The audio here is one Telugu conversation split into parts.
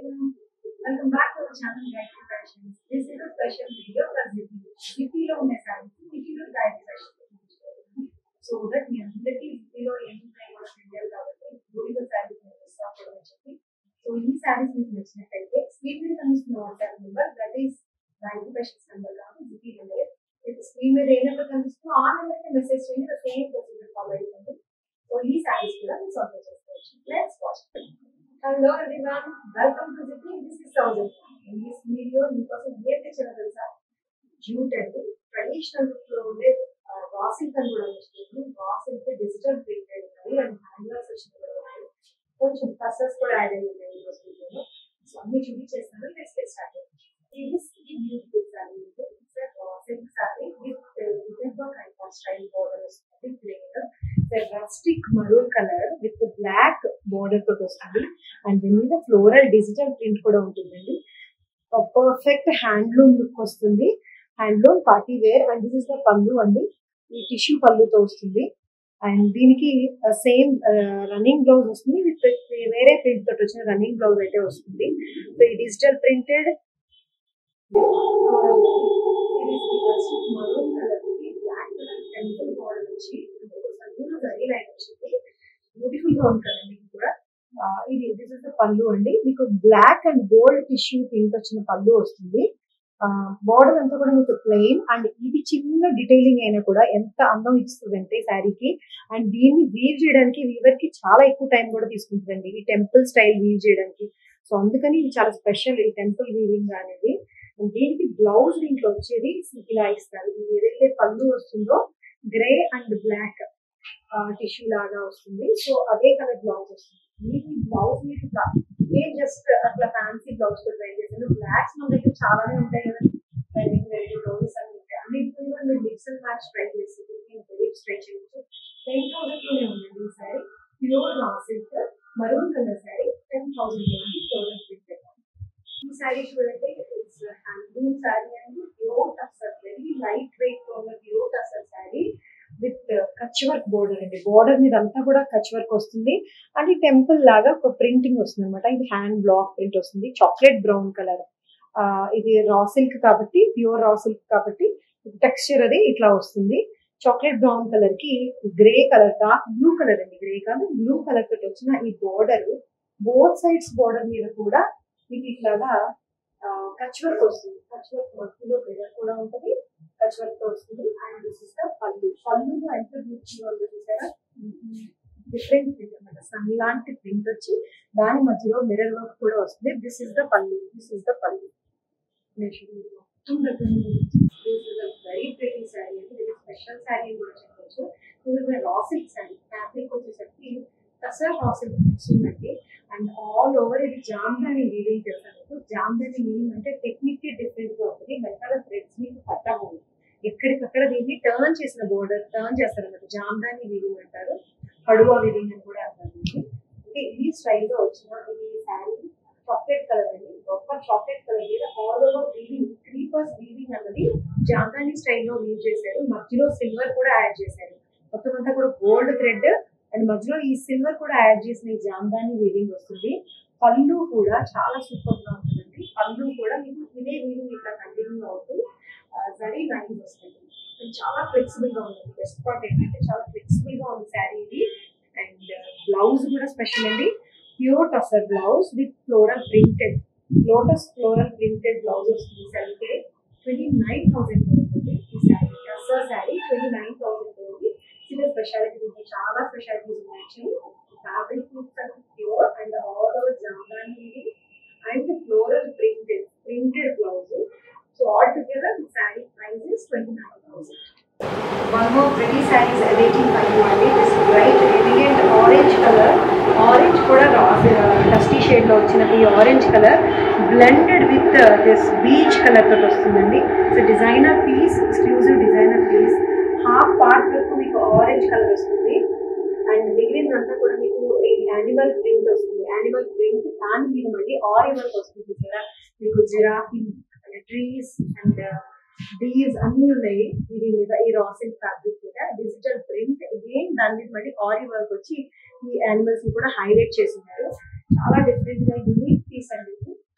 Welcome back to our channel Gayatri fashions this is a special video for GP జిపిలో ఉన్న సారీస్ జిపిలో గాయత్రి ఫ్యాషన్ సో దట్ మీ అందరికీ జిపిలో ఏమి ఉంటాయి కూడా తెలియాలి కాబట్టి బ్యూటిఫుల్ సారీస్ నేను ఇస్తాను అని చెప్పి సో ఈ సారీస్ మీకు నచ్చినట్టయితే స్క్రీన్ మీద కనిపిస్తున్న WhatsApp number that is Gayatri fashions number కాదు జిపి నెంబర్ స్క్రీన్ మీద ఏ నెంబర్ కనిపిస్తుందో ఆ నెంబర్కి మెసేజ్ చేయండి సేమ్ ప్రొసీజర్ ఫాలో అయిపోతుంది సో ఈ సారీస్ కూడా మీరు సాల్వ్ చేసుకోవచ్చు let's watch hello everyone welcome to GP this is thousand in this video మీకోసం ఏం తెచ్చారో తెలుసా జూట్ అండి ట్రెడిషనల్ లుక్ లో ఉండే వాసిల్క్ అని కూడా వస్తుంది వాసిల్క్ డిజిటల్ ప్రింట్ అయింది అండ్ హ్యాండ్లర్స్ వచ్చినాయి కూడా ఉన్నాయి కొంచెం కసర్స్ కూడా యాడ్ అయ్యి ఉన్నాయి ఈ రోజు వీడియోలో సో అన్ని చూపించేస్తాను లెట్స్ గెట్ స్టార్ట్ ఇది ఈ beautiful saree silk saree with with icon style border వస్తుంది green rustic maroon colour with black border తోటి వస్తుంది అండ్ దీని మీద ఫ్లోరల్ డిజిటల్ ప్రింట్ కూడా ఉంటుందండి పర్ఫెక్ట్ హ్యాండ్లూమ్ లుక్ వస్తుంది handloom party wear and this is the pallu అండి ఈ టిష్యూ పళ్ళుతో వస్తుంది అండ్ దీనికి సేమ్ రన్నింగ్ బ్లౌజ్ వస్తుంది విత్ వేరే ప్రింట్ తోటి వచ్చిన రన్నింగ్ బ్లౌజ్ అయితే వస్తుంది సో ఈ digital printed maroon colour black colour temple model వచ్చి జరీ లైన్ వచ్చింది బ్యూటిఫుల్ గా ఉంది కదండి ఇది కూడా ఆ, ఇది దిస్ ఇస్ ద పళ్ళు అండి మీకు black and gold tissue print వచ్చిన పళ్ళు వస్తుంది బోర్డర్ అంతా కూడా మీకు ప్లెయిన్ అండ్ ఇది చిన్న డీటెయిలింగ్ అయినా కూడా ఎంత అందం ఇస్తుందంటే శారీకి అండ్ దీన్ని వీవ్ చేయడానికి వీవర్ కి చాలా ఎక్కువ టైం కూడా తీసుకుంటుందండి ఈ టెంపుల్ స్టైల్ వీవ్ చేయడానికి సో అందుకని ఇది చాలా స్పెషల్ ఈ టెంపుల్ వీవింగ్ అనేది And దీనికి బ్లౌజ్ దీంట్లో వచ్చేది ఇలా ఇస్తారు ఇది ఏదైతే పళ్ళు వస్తుందో గ్రే అండ్ బ్లాక్ టిష్యూ లాగా వస్తుంది సో అదే కలర్ బ్లౌజ్ వస్తుంది మీకు బ్లౌజ్ మీకు నేను జస్ట్ అట్లా ఫ్యాన్సీ బ్లౌజ్ తో ట్రై చేశాను బ్లాక్స్ మన దగ్గర చాలానే ఉంటాయి కదా వెరీ వెరీ బ్లౌజెస్ అన్ని ఉంటాయి అన్నింటితో కూడా మీరు మిక్స్ అండ్ మ్యాచ్ ట్రై చేసి వెరీస్ ట్రై చేయొచ్చు టెన్ థౌసండ్ లోనే ఉందండి ఈ saree pure raw silk maroon colour saree ten thousand లోనే ఫ్లోరల్ ప్రింట్ ఈ సారీ చూడండి ఇట్స్ హ్యాండ్లూమ్ సారీ అండి pure tussar very light weight తో ఉన్న pure tussar saree with Kutch work border అండి బోర్డర్ మీద అంతా కూడా కచ్ వర్క్ వస్తుంది అండ్ ఈ టెంపుల్ లాగా ఒక ప్రింటింగ్ వస్తుంది అనమాట ఇది హ్యాండ్ బ్లాక్ ప్రింట్ వస్తుంది చాక్లెట్ బ్రౌన్ కలర్ ఇది రా సిల్క్ కాబట్టి ప్యూర్ రా సిల్క్ కాబట్టి టెక్స్చర్ అది ఇట్లా వస్తుంది చాక్లెట్ బ్రౌన్ కలర్ కి grey colour dark blue colour అండి గ్రే కాదు బ్లూ కలర్ తోటి వచ్చిన ఈ బోర్డర్ బోత్ సైడ్స్ బోర్డర్ మీద కూడా మీకు ఇట్లాగా కచ్ వర్క్ వస్తుంది కచ్ వర్క్ మధ్యలో బెదర్ కూడా ఉంటుంది కచ్ వర్క్ తో వస్తుంది అండ్ దిస్ ఇస్ ద పళ్ళు పళ్ళు ఎంత బ్యూటిఫుల్ ఉంది చూసారా డిఫరెంట్ ప్రింట్ అనమాట సన్ లాంటి ప్రింట్ వచ్చి దాని మధ్యలో మిర్రర్ వర్క్ కూడా వస్తుంది this is the pallu this is the pallu very pretty saree అంటే ఇది స్పెషల్ శారీ అని కూడా చెప్పొచ్చు ఇది రాసిల్క్ శారీ ఫ్యాబ్రిక్ వచ్చేసరికి కసర్ రాసిల్క్ మిక్స్ ఉందండి అండ్ ఆల్ ఓవర్ ఇది జామ్దాని వీవింగ్ తెలుసా మీకు జామ్దాని వీవింగ్ అంటే టెక్నిక్ డిఫరెంట్ గా ఉంటుంది వెనకాల థ్రెడ్స్ మీకు పట్టవు ఎక్కడికక్కడ దీన్ని టర్న్ చేసిన బోర్డర్ టర్న్ చేస్తారు అన్నమాట జామ్దాని వీవింగ్ అంటారు కడువా వీవింగ్ అని కూడా అంటారు దీన్ని. అంటే ఈ స్టైల్ లో వచ్చిన ఈ శారీ చాక్లెట్ కలర్ అండి గొప్ప చాక్లెట్ కలర్ మీద all over weaving creepers weaving అన్నది జామ్దాని స్టైల్లో వీవ్ చేశారు మధ్యలో సిల్వర్ కూడా యాడ్ చేశారు మొత్తం అంతా కూడా గోల్డ్ థ్రెడ్ అండ్ మధ్యలో ఈ సిల్వర్ కూడా యాడ్ చేసిన ఈ జామ్దాని వీవింగ్ వస్తుంది పళ్ళు కూడా చాలా సూపర్ గా ఉంటుందండి పళ్ళు కూడా మీకు ఇదే వీవింగ్ ఇట్లా కంటిన్యూ అవుతూ జరీ లైన్స్ వస్తాయి అండ్ చాలా ఫ్లెక్సిబుల్ గా ఉంటుంది బెస్ట్ పార్ట్ ఏంటంటే చాలా ఫ్లెక్సిబుల్ గా ఉంది శారీ ఇది అండ్ బ్లౌజ్ కూడా స్పెషల్ అండి pure tussar blouse with floral printed lotus floral printed blouse వస్తుంది సెల్ఫే ట్వంటీ నైన్ థౌసండ్ ఉంటుంది ఈ sari tussar sari twenty nine thousand ఉంది చిన్న స్పెషాలిటీ ఉంది చాలా స్పెషాలిటీస్ ఉన్నాయి fabric pure and all over jamdani and floral printed printed blouse so all together the sari price is twenty nine thousand one more pretty saris awaiting for you అండి this bright elegant orange colour orange కూడా డస్టీ షేడ్ లో వచ్చిన ఈ orange colour blended with this peach colour తోటి వస్తుందండి so designer piece exclusive designer piece half part వరకు మీకు ఆరెంజ్ కలర్ వస్తుంది అండ్ మిగిలినంతా కూడా మీకు ఈ యానిమల్ ప్రింట్ వస్తుంది యానిమల్ ప్రింట్ దాని మీద మళ్ళీ ఆరి వర్క్ వస్తుంది చూసారా మీకు జిరాఫీ ట్రీస్ అండ్ డీస్ అన్ని ఉన్నాయి ఇది మీద ఈ రాసిల్ ఫ్యాబ్రిక్ మీద డిజిటల్ ప్రింట్ అగైన్ దాని మీద మళ్ళీ ఆరి వర్క్ వచ్చి ఈ యానిమల్స్ ని కూడా హైలైట్ చేస్తున్నారు చాలా డిఫరెంట్ గా యూనిక్ పీస్ అండి ఇది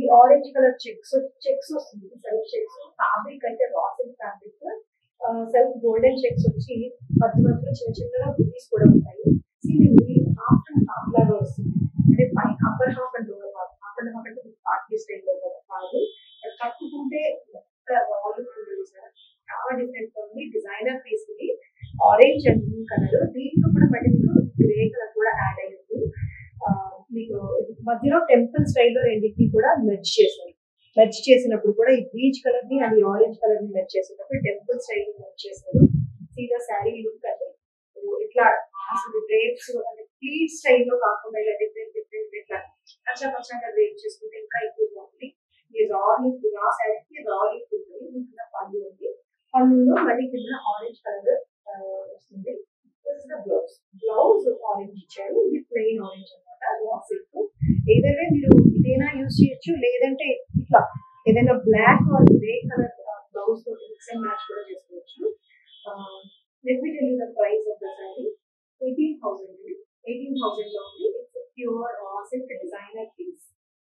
ఆరెంజ్ కలర్ చెక్స్ చెక్స్ వస్తుంది సెల్ఫ్ చెక్స్ ఫ్యాబ్రిక్ అయితే raw silk fabric self golden checks వచ్చి మధ్య మధ్యలో చిన్న చిన్నగా బుటీస్ కూడా ఉంటాయి ఇది హాఫ్ అండ్ హాఫ్ లాగా వస్తుంది అంటే పైన upper half and lower half half and half అంటే పార్టీ స్టైల్ లో కదా కాదు అది కట్టుకుంటే ఎంత బాగుంటుంది సార్ చాలా డిఫరెంట్ గా ఉంది డిజైనర్ పీస్ ఇది ఆరెంజ్ అండ్ బ్లూ కలర్ దీంట్లో కూడా మళ్ళీ మీకు గ్రే కలర్ కూడా యాడ్ అయ్యింది ఆ, మీకు మధ్యలో టెంపుల్ స్టైల్లో రెండింటిని కూడా మెర్జ్ చేశారు మెర్జ్ చేసినప్పుడు కూడా ఈ బీచ్ కలర్ ని అండ్ ఈ ఆరెంజ్ కలర్ ని మెర్జ్ చేసినప్పుడు టెంపుల్ స్టైల్ మెర్జ్ చేశారు సీదా శారీ లుక్ అంటే ఓ ఇట్లా అసలు డ్రేప్స్ అంటే ప్లీట్ స్టైల్లో కాకుండా ఇలా డిఫరెంట్ డిఫరెంట్ ఇట్లా పచ్చ పచ్చగా డ్రేప్ చేసుకుంటే ఇంకా ఎక్కువ బాగుంది ఈ రా లుక్ రా శారీకి రా లుక్ ఉంటుంది కింద పళ్ళు ఉంది పళ్ళులో మళ్ళీ కింద ఆరెంజ్ కలర్ వస్తుంది బ్లౌజ్ బ్లౌజ్ ఆరెంజ్ ఇచ్చారు ఇది ప్లెయిన్ ఆరెంజ్ అనమాట రా సిల్క్ ఏదైనా మీరు ఇదైనా యూజ్ చేయొచ్చు లేదంటే ఇట్లా ఏదైనా black or grey colour blouse తో మిక్స్ అండ్ మ్యాచ్ కూడా చేసుకోవచ్చు let me tell you the price of the sari eighteen thousand అండి ఎయిటీన్ థౌసండ్ లో ఉంది it's pure silk designer piece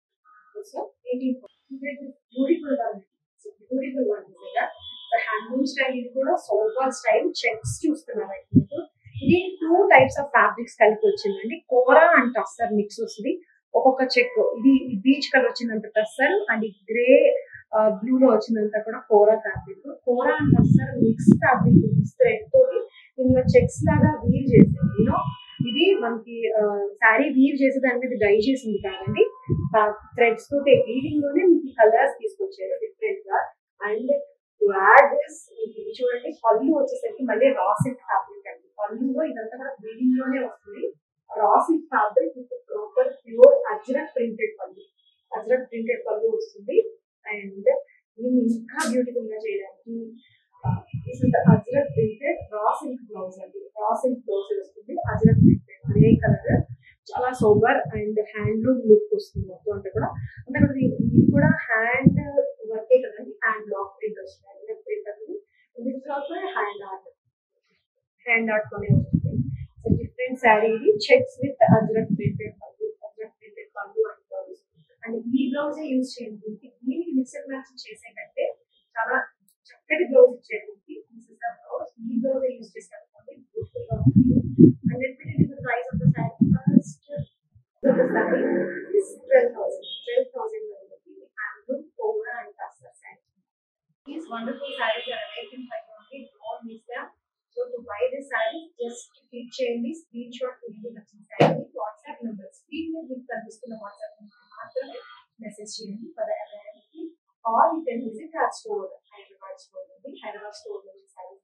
so eighteen beautiful one beautiful one handloom style ఇది కూడా సోఫర్ స్టైల్ చెక్స్ చూస్తున్నారు మీకు ఇది టూ టైప్స్ ఆఫ్ ఫ్యాబ్రిక్స్ కలిపి వచ్చిందండి కోరా అండ్ టస్సర్ మిక్స్ వస్తుంది ఒక్కొక్క చెక్ ఇది బీచ్ కలర్ వచ్చిందంత టస్సర్ అండ్ ఈ గ్రే బ్లూ లో వచ్చిందంతా కూడా kora fabric kora and tussar mix fabric thread తోటి ఇందులో చెక్స్ లాగా వీవ్ చేసింది యూనో ఇది మనకి శారీ వీవ్ చేసి దాని మీద డై చేసింది కాదండి థ్రెడ్స్ తోటి వీవింగ్ లోనే మీకు కలర్స్ తీసుకొచ్చారు డిఫరెంట్ గా అండ్ టు యాడ్ దిస్ ఇది చూడండి పళ్ళు వచ్చేసరికి మళ్ళీ రా సిల్క్ ఫ్యాబ్రిక్ అండి పళ్ళులో ఇదంతా కూడా వీవింగ్ లోనే వస్తుంది raw silk fabric with proper pure ajrak printed pallu ajrak printed పళ్ళు వస్తుంది అండ్ దీన్ని ఇంకా బ్యూటిఫుల్ గా చేయడానికి this is ajrak printed raw silk blouse అండి రా సిల్క్ బ్లౌజ్ వస్తుంది అజ్రక్ ప్రింటెడ్ గ్రే కలర్ చాలా సోబర్ అండ్ హ్యాండ్లూమ్ లుక్ వస్తుంది మొత్తం అంటే కూడా అంటే కూడా ఇది ఇది కూడా హ్యాండ్ వర్కే కదండి హ్యాండ్ బ్లాక్ ప్రింట్ వస్తుంది ప్రింట్ అనేది ఇది కూడా హ్యాండ్ ఆర్ట్ హ్యాండ్ ఆర్ట్ తోనే వస్తుంది సో డిఫరెంట్ శారీ ఇది checks with ajrak printed pallu ajrak printed pallu and blouse and ఈ బ్లౌజ్ యూజ్ చేయండి దీనికి మిక్సర్ మ్యాచ్ చేసే కంటే చాలా చక్కటి బ్లౌజ్ ఇచ్చేది దిస్ ఇస్ ద బ్లౌజ్ ఈ బ్లౌజ్ యూజ్ చేశారు బ్యూటిఫుల్ గా ఉంది and let me tell the price of the sari first the sari is 12000 12000 లో ఉంది handloom kora and tussar sari These wonderful sarees are available by only all miss them. So to buy this saree, just click చేయండి స్క్రీన్ షాట్ తీయండి నచ్చిన శారీ వాట్సాప్ నెంబర్ స్క్రీన్ మీద మీకు కనిపిస్తున్న వాట్సాప్ నెంబర్ మాత్రమే మెసేజ్ చేయండి for availability or you can visit our store Hyderabad store ఉంది హైదరాబాద్ స్టోర్ లో శారీ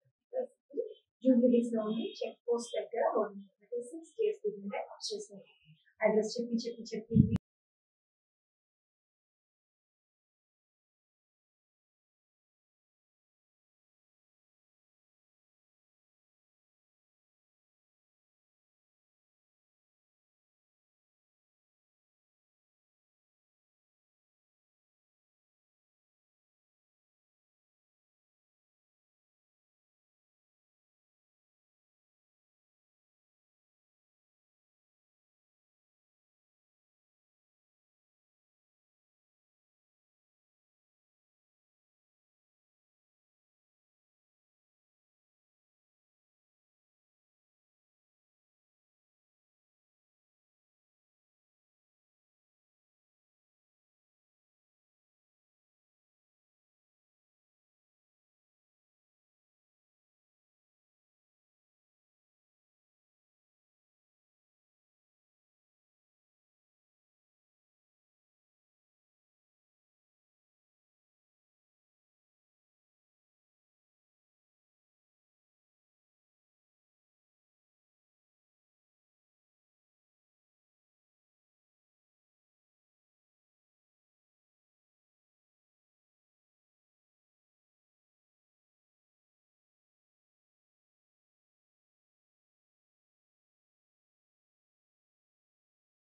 జూబ్లీస్ లో ఉంది చెక్ పోస్ట్ దగ్గర one thirty six days address చెప్పి చెప్పి చెప్పి